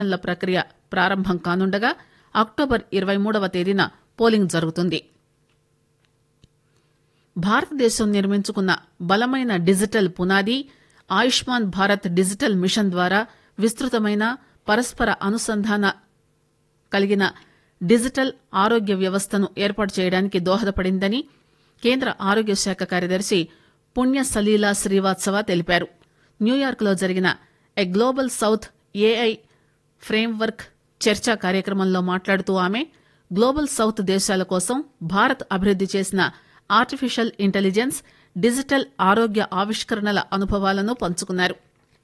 ల ప్రక్రియ ప్రారంభం కానుండగా అక్టోబర్ ఇరవై మూడవ తేదీన పోలింగ్ జరుగుతుంది భారతదేశం నిర్మించుకున్న బలమైన డిజిటల్ పునాది ఆయుష్మాన్ భారత్ డిజిటల్ మిషన్ ద్వారా విస్తృతమైన పరస్పర అనుసంధాన కలిగిన డిజిటల్ ఆరోగ్య వ్యవస్థను ఏర్పాటు చేయడానికి దోహదపడిందని కేంద్ర ఆరోగ్య శాఖ కార్యదర్శి పుణ్య సలీలా శ్రీవాత్సవ తెలిపారు న్యూయార్క్ లో జరిగిన a global south AI framework చర్చా కార్యక్రమంలో మాట్లాడుతూ ఆమె గ్లోబల్ సౌత్ దేశాల కోసం భారత్ అభివృద్ది చేసిన ఆర్టిఫిషియల్ ఇంటెలిజెన్స్ డిజిటల్ ఆరోగ్య ఆవిష్కరణల అనుభవాలను పంచుకున్నారు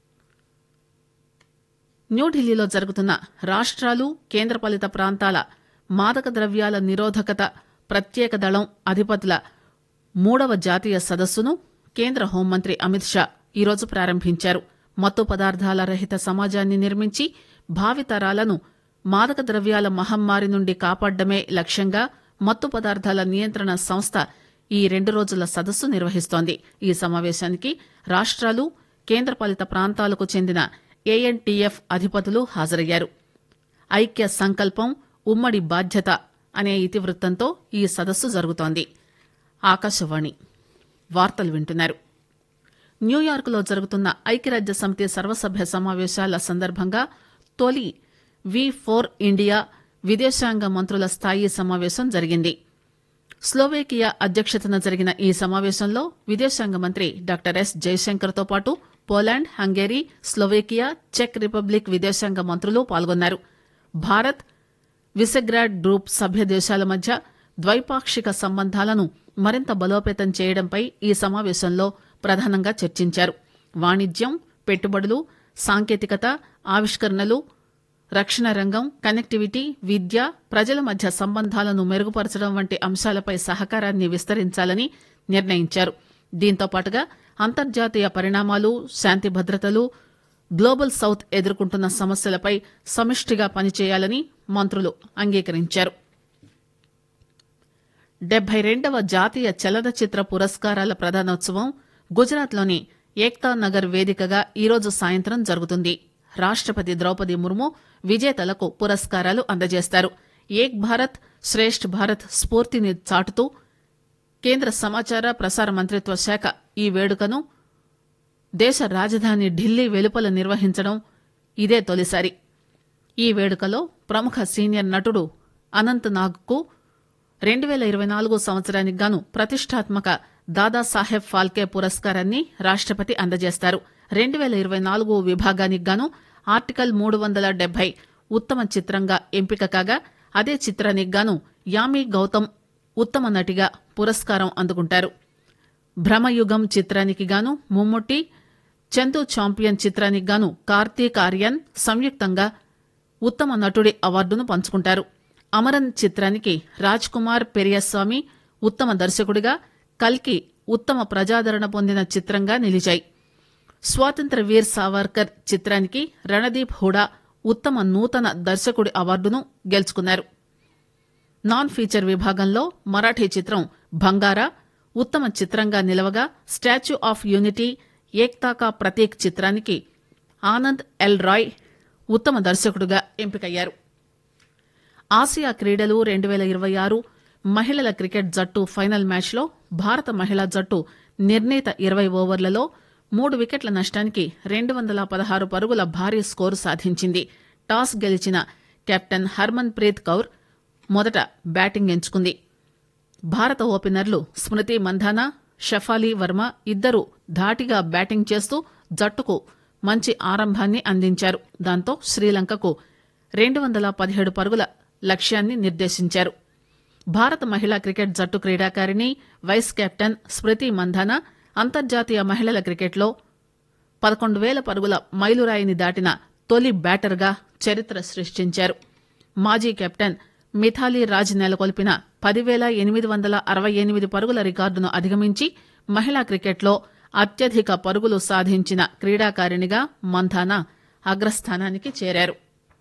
న్యూఢిల్లీలో జరుగుతున్న రాష్ట్రాలు కేంద్రపాలిత ప్రాంతాల మాదక ద్రవ్యాల నిరోధకత ప్రత్యేక దళం అధిపతుల మూడవ జాతీయ సదస్సును కేంద్ర హోంమంత్రి అమిత్ షా ఈరోజు ప్రారంభించారు మత్తు పదార్థాల రహిత సమాజాన్ని నిర్మించి భావితరాలను మాదక ద్రవ్యాల మహమ్మారి నుండి కాపాడడమే లక్ష్యంగా మత్తు పదార్థాల నియంత్రణ సంస్థ ఈ రెండు రోజుల సదస్సు నిర్వహిస్తోంది ఈ సమావేశానికి రాష్ట్రాలు కేంద్రపాలిత ప్రాంతాలకు చెందిన ఏఎన్టీఎఫ్ అధిపతులు హాజరయ్యారు ఐక్య సంకల్పం ఉమ్మడి బాధ్యత అనే ఇతివృత్తంతో ఈ సదస్సు జరుగుతోంది ఆకాశవాణి వార్తలు వింటున్నారు న్యూయార్క్ లో జరుగుతున్న ఐక్యరాజ్య సమితి సర్వసభ్య సమావేశాల సందర్భంగా తొలి వి ఫోర్ ఇండియా విదేశాంగ మంత్రుల స్థాయి సమావేశం జరిగింది స్లోవేకియా అధ్యక్షతన జరిగిన ఈ సమావేశంలో విదేశాంగ మంత్రి డాక్టర్ ఎస్ జయశంకర్ తో పాటు పోలాండ్ హంగేరీ స్లోవేకియా చెక్ రిపబ్లిక్ విదేశాంగ మంత్రులు పాల్గొన్నారు భారత్ విసెగ్రాడ్ గ్రూప్ సభ్య దేశాల మధ్య ద్వైపాక్షిక సంబంధాలను మరింత బలోపేతం చేయడంపై ఈ సమావేశంలో ప్రధానంగా చర్చించారు వాణిజ్యం పెట్టుబడులు సాంకేతికత ఆవిష్కరణలు రక్షణ రంగం కనెక్టివిటీ విద్య ప్రజల మధ్య సంబంధాలను మెరుగుపరచడం వంటి అంశాలపై సహకారాన్ని విస్తరించాలని నిర్ణయించారు దీంతో పాటుగా అంతర్జాతీయ పరిణామాలు శాంతి భద్రతలు గ్లోబల్ సౌత్ ఎదుర్కొంటున్న సమస్యలపై సమిష్టిగా పనిచేయాలని మంత్రులు అంగీకరించారు డెబ్బై రెండవ జాతీయ చలనచిత్ర పురస్కారాల ప్రదానోత్సవం గుజరాత్లోని ఏక్తా నగర్ వేదికగా ఈరోజు సాయంత్రం జరుగుతుంది రాష్టపతి ద్రౌపది ముర్ము విజేతలకు పురస్కారాలు అందజేస్తారు ఏక్ భారత్ శ్రేష్ఠ్ భారత్ స్ఫూర్తిని చాటుతూ కేంద్ర సమాచార ప్రసార మంత్రిత్వ శాఖ ఈ వేడుకను దేశ రాజధాని ఢిల్లీ వెలుపల నిర్వహించడం ఇదే తొలిసారి ఈ వేడుకలో ప్రముఖ సీనియర్ నటుడు అనంత్ నాగ్కు రెండు పేల ఇరవై నాలుగు సంవత్సరానికి గాను ప్రతిష్టాత్మక దాదాసాహెబ్ ఫాల్కే పురస్కారాన్ని రాష్టపతి అందజేస్తారు రెండు పేల ఇరవై నాలుగు విభాగానికి గాను ఆర్టికల్ మూడు వందల డెబ్బై ఉత్తమ చిత్రంగా ఎంపిక కాగా అదే చిత్రానికి గాను యామి గౌతమ్ ఉత్తమ నటిగా పురస్కారం అందుకుంటారు భ్రమయుగం చిత్రానికి గాను ముమ్ముట్టి చందు చాంపియన్ చిత్రానికి గాను కార్తీక్ ఆర్యన్ సంయుక్తంగా ఉత్తమ నటుడి అవార్డును పంచుకుంటారు అమరన్ చిత్రానికి రాజ్ కుమార్ పెరియస్వామి ఉత్తమ దర్శకుడిగా కల్కి ఉత్తమ ప్రజాదరణ పొందిన చిత్రంగా నిలిచాయి స్వాతంత్ర వీర్ సావర్కర్ చిత్రానికి రణదీప్ హుడా ఉత్తమ నూతన దర్శకుడి అవార్డును గెలుచుకున్నారు నాన్ ఫీచర్ విభాగంలో మరాఠీ చిత్రం బంగారా ఉత్తమ చిత్రంగా నిలవగా Statue of Unity Ekta Ka Prateek చిత్రానికి ఆనంద్ ఎల్ రాయ్ ఉత్తమ దర్శకుడిగా ఎంపికయ్యారు ఆసియా క్రీడలు రెండు పేల ఇరవై ఆరు మహిళల క్రికెట్ జట్టు ఫైనల్ మ్యాచ్లో భారత మహిళా జట్టు నిర్ణీత ఇరవై ఓవర్లలో మూడు వికెట్ల నష్టానికి రెండు వందల పదహారు పరుగుల భారీ స్కోరు సాధించింది టాస్ గెలిచిన కెప్టెన్ హర్మన్ ప్రీత్ కౌర్ మొదట బ్యాటింగ్ ఎంచుకుంది భారత ఓపెనర్లు స్మృతి మంధానా షఫాలి వర్మ ఇద్దరు ధాటిగా బ్యాటింగ్ చేస్తూ జట్టుకు మంచి ఆరంభాన్ని అందించారు దాంతో శ్రీలంకకు రెండు వందల పదిహేడు పరుగుల లక్ష్యాన్ని నిర్దేశించారు భారత మహిళా క్రికెట్ జట్టు క్రీడాకారిణి వైస్ కెప్టెన్ స్మృతి మంధానా అంతర్జాతీయ మహిళల క్రికెట్లో పదకొండు వేల పరుగుల మైలురాయిని దాటిన తొలి బ్యాటర్గా చరిత్ర సృష్టించారు మాజీ కెప్టెన్ మిథాలీ రాజ్ నెలకొల్పిన పదివేల ఎనిమిది వందల అరవై ఎనిమిది పరుగుల రికార్డును అధిగమించి మహిళా క్రికెట్లో అత్యధిక పరుగులు సాధించిన క్రీడాకారిణిగా మంధానా అగ్రస్థానానికి చేరారు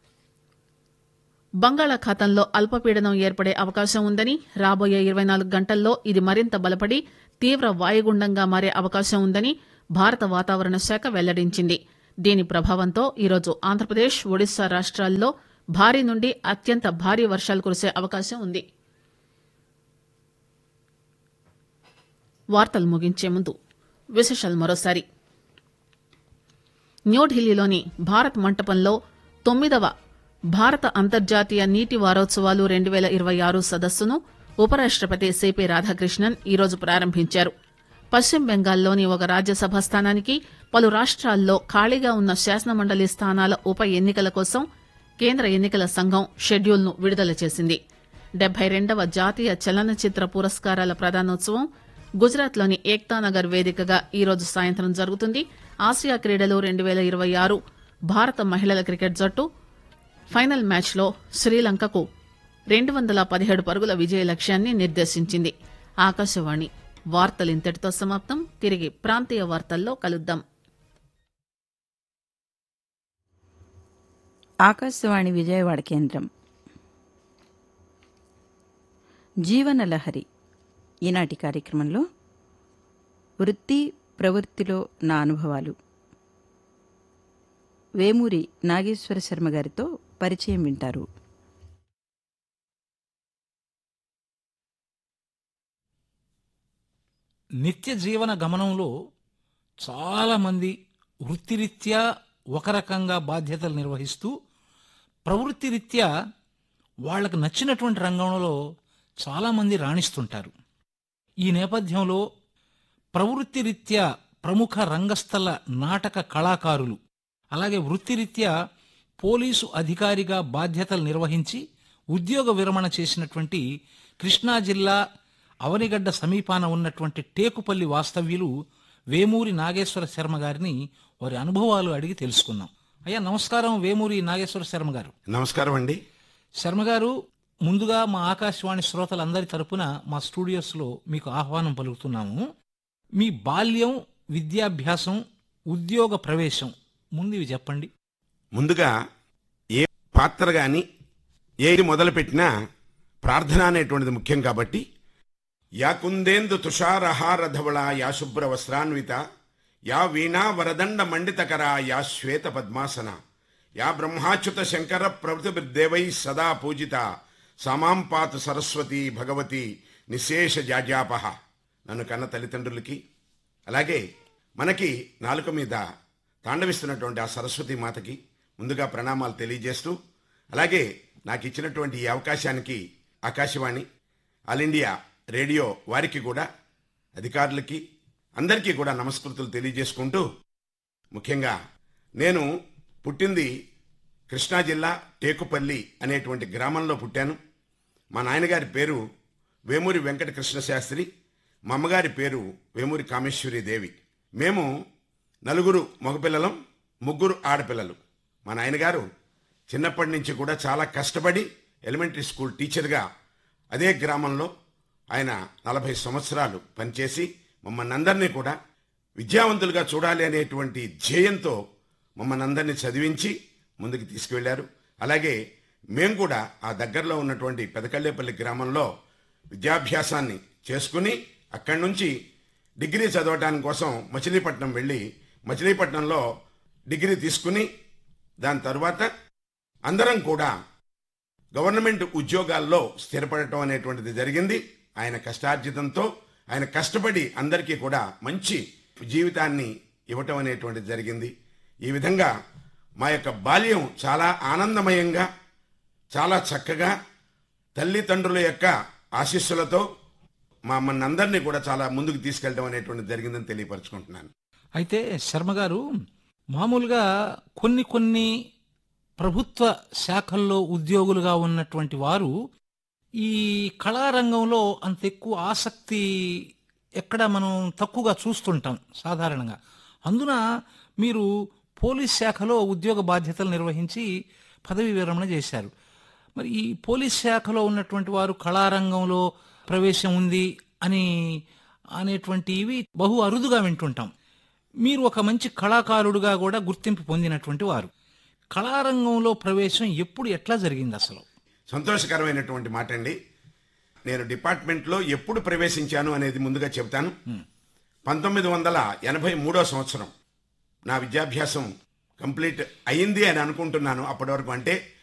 బంగాళాఖాతంలో అల్పపీడనం ఏర్పడే అవకాశం ఉందని రాబోయే ఇరవై నాలుగు గంటల్లో ఇది మరింత బలపడి తీవ్ర వాయుగుండంగా మారే అవకాశం ఉందని భారత వాతావరణ శాఖ వెల్లడించింది దీని ప్రభావంతో ఈరోజు ఆంధ్రప్రదేశ్ ఒడిశా రాష్ట్రాల్లో భారీ నుండి అత్యంత భారీ వర్షాలు కురిసే అవకాశం ఉంది వార్తలు ముగించే ముందు విశేషాలు మరోసారి న్యూఢిల్లీలోని భారత్ మంటపంలో తొమ్మిదవ భారత అంతర్జాతీయ నీటి వారోత్సవాలు రెండు పేల ఇరవై ఆరు సదస్సును ఉపరాష్టపతి సిపి రాధాకృష్ణన్ ఈరోజు ప్రారంభించారు పశ్చిమ బెంగాల్లోని ఒక రాజ్యసభ స్థానానికి పలు రాష్ట్రాల్లో ఖాళీగా ఉన్న శాసనమండలి స్థానాల ఉప ఎన్నికల కోసం కేంద్ర ఎన్నికల సంఘం షెడ్యూల్ను విడుదల చేసింది డెబ్బై రెండవ జాతీయ చలనచిత్ర పురస్కారాల ప్రదానోత్సవం గుజరాత్లోని ఏక్తానగర్ వేదికగా ఈరోజు సాయంత్రం జరుగుతుంది ఆసియా క్రీడలు రెండు పేల ఇరవై ఆరు భారత మహిళల క్రికెట్ జట్టు ఫైనల్ మ్యాచ్లో శ్రీలంకకు రెండు వందల పదిహేడు పరుగుల విజయ లక్ష్యాన్ని నిర్దేశించింది ఆకాశవాణి వార్తలు ఇంతటితో సమాప్తం తిరిగి ప్రాంతీయ వార్తల్లో కలుద్దాం ఆకాశవాణి విజయవాడ కేంద్రం జీవనలహరి ఈనాటి కార్యక్రమంలో వృత్తి ప్రవృత్తిలో నా అనుభవాలు వేమూరి నాగేశ్వర శర్మ గారితో పరిచయం వింటారు నిత్య జీవన గమనంలో చాలామంది వృత్తిరీత్యా ఒక రకంగా బాధ్యతలు నిర్వహిస్తూ ప్రవృత్తిరీత్యా వాళ్ళకు నచ్చినటువంటి రంగంలో చాలామంది రాణిస్తుంటారు ఈ నేపథ్యంలో ప్రవృత్తిరీత్యా ప్రముఖ రంగస్థల నాటక కళాకారులు అలాగే వృత్తిరీత్యా పోలీసు అధికారిగా బాధ్యతలు నిర్వహించి ఉద్యోగ విరమణ చేసినటువంటి కృష్ణా జిల్లా అవనిగడ్డ సమీపాన ఉన్నటువంటి టేకుపల్లి వాస్తవ్యులు వేమూరి నాగేశ్వర శర్మ గారిని వారి అనుభవాలు అడిగి తెలుసుకున్నాం అయ్యా నమస్కారం వేమూరి నాగేశ్వర శర్మ గారు నమస్కారం అండి శర్మ గారు ముందుగా మా ఆకాశవాణి శ్రోతలందరి తరపున మా స్టూడియోస్లో మీకు ఆహ్వానం పలుకుతున్నాము మీ బాల్యం విద్యాభ్యాసం ఉద్యోగ ప్రవేశం ముందు ఇవి చెప్పండి ముందుగా ఏ పాత్ర గాని ఏది మొదలుపెట్టినా ప్రార్థన అనేటువంటిది ముఖ్యం కాబట్టి యా కుందేందు తుషారహారధవళ యా శుభ్ర వస్త్రాన్విత యా వీణా వరదండ మండితకర యా శ్వేత పద్మాసన యా బ్రహ్మాచ్యుత శంకర ప్రభుతిర్దేవై సదా పూజిత సమాం పాతు సరస్వతి భగవతి నిశేష జాడ్యాపహ నన్ను కన్న తల్లిదండ్రులకి అలాగే మనకి నాలుక మీద తాండవిస్తున్నటువంటి ఆ సరస్వతి మాతకి ముందుగా ప్రణామాలు తెలియజేస్తూ అలాగే నాకు ఇచ్చినటువంటి ఈ అవకాశానికి ఆకాశవాణి ఆల్ ఇండియా రేడియో వారికి కూడా అధికారులకి అందరికీ కూడా నమస్కృతులు తెలియజేసుకుంటూ ముఖ్యంగా నేను పుట్టింది కృష్ణా జిల్లా టేకుపల్లి అనేటువంటి గ్రామంలో పుట్టాను మా నాయనగారి పేరు వేమూరి వెంకట కృష్ణ శాస్త్రి మా అమ్మగారి పేరు వేమూరి కామేశ్వరి దేవి మేము నలుగురు మగపిల్లలం ముగ్గురు ఆడపిల్లలు మా నాయనగారు చిన్నప్పటి నుంచి కూడా చాలా కష్టపడి ఎలిమెంటరీ స్కూల్ టీచర్గా అదే గ్రామంలో ఆయన నలభై సంవత్సరాలు పనిచేసి మమ్మల్ని అందరినీ కూడా విద్యావంతులుగా చూడాలి అనేటువంటి ధ్యేయంతో మమ్మల్ని అందరినీ చదివించి ముందుకు తీసుకువెళ్లారు అలాగే మేము కూడా ఆ దగ్గరలో ఉన్నటువంటి పెదకళ్ళేపల్లి గ్రామంలో విద్యాభ్యాసాన్ని చేసుకుని అక్కడి నుంచి డిగ్రీ చదవటానికి కోసం మచిలీపట్నం వెళ్ళి మచిలీపట్నంలో డిగ్రీ తీసుకుని దాని తర్వాత అందరం కూడా గవర్నమెంట్ ఉద్యోగాల్లో స్థిరపడటం అనేటువంటిది జరిగింది ఆయన కష్టార్జితంతో ఆయన కష్టపడి అందరికీ కూడా మంచి జీవితాన్ని ఇవ్వటం అనేటువంటిది జరిగింది ఈ విధంగా మా యొక్క బాల్యం చాలా ఆనందమయంగా చాలా చక్కగా తల్లిదండ్రుల యొక్క ఆశీస్సులతో మా మనందరినీ కూడా చాలా ముందుకు తీసుకెళ్ళడం అనేటువంటిది జరిగిందని తెలియపరచుకుంటున్నాను అయితే శర్మ గారు మామూలుగా కొన్ని కొన్ని ప్రభుత్వ శాఖల్లో ఉద్యోగులుగా ఉన్నటువంటి వారు ఈ కళారంగంలో అంత ఎక్కువ ఆసక్తి ఎక్కడ మనం తక్కువగా చూస్తుంటాం సాధారణంగా అందున మీరు పోలీస్ శాఖలో ఉద్యోగ బాధ్యతలు నిర్వహించి పదవి విరమణ చేశారు మరి ఈ పోలీస్ శాఖలో ఉన్నటువంటి వారు కళారంగంలో ప్రవేశం ఉంది అని అనేటువంటివి బహు అరుదుగా వింటుంటాం మీరు ఒక మంచి కళాకారుడుగా కూడా గుర్తింపు పొందినటువంటి వారు కళారంగంలో ప్రవేశం ఎప్పుడు ఎట్లా జరిగింది అసలు సంతోషకరమైనటువంటి మాట అండి నేను డిపార్ట్మెంట్లో ఎప్పుడు ప్రవేశించాను అనేది ముందుగా చెబుతాను పంతొమ్మిది వందల ఎనభై మూడో సంవత్సరం నా విద్యాభ్యాసం కంప్లీట్ అయింది అని అనుకుంటున్నాను అప్పటి వరకు అంటే